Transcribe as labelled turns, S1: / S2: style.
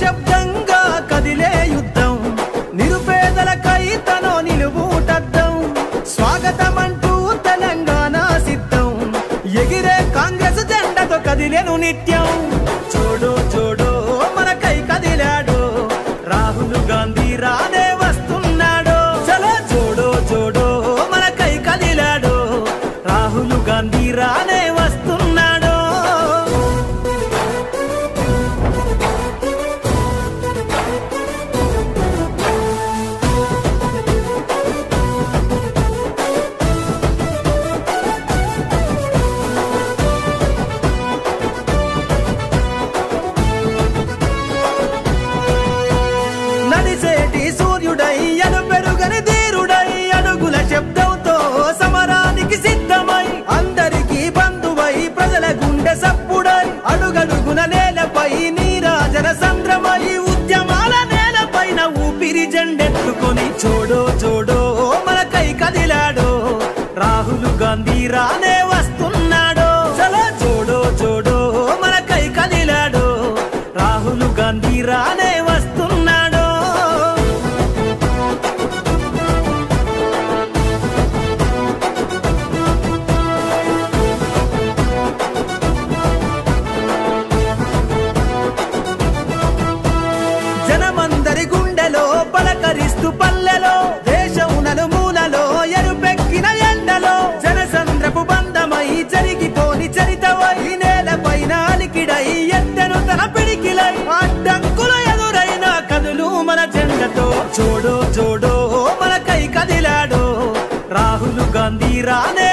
S1: శబ్దంగా కదిలే యుద్ధం నిరుపేదలకై తనో నిలువుటద్దం స్వాగతమంటూ తెలంగాణ సిద్ధం ఎగిరే కాంగ్రెస్ జెండతో కదిలేను నిత్యం చూడు చూడు మనకై కదిలాడు రాహుల్ గాంధీ రానే వస్తున్నాడు చలో చూడు చూడు మనకై కదిలాడు రాహుల్ గాంధీ రానే వస్తున్నాడు నడిసేటి సూర్యుడై అను పెరుగని ధీరుడై అడుగుల శబ్దంతో సమరానికి సిద్ధమై అందరికీ బంధువై ప్రజల గుండె సప్పుడై అడుగడుగున నేలపై నీరాజన సంద్రమై ఉద్యమాల నేలపైన ఊపిరి జెండెత్తుకొని చూడో చూడో మనకై కదిలాడో రాహుల్ గాంధీ రానే వస్తున్నాడో చలో చూడో చూడో మనకై కదిలాడో రాహుల్ గాంధీ రానే వస్తున్నాడో జనమందరి గుండెలో పలకరిస్తూ పల్లెలో దేశం నలుమూలలో ఎరుపెక్కిన ఎండలో జనసంద్రపు బంధమై జరిగిపోని చరితవై నేలపైన అలికిడై ఎత్తెను తన పిడికిలై అడ్డంకులు ఎదురైన కదులు మన జెండతో చూడు చూడు మనకై కదిలాడు రాహుల్ గాంధీ రానే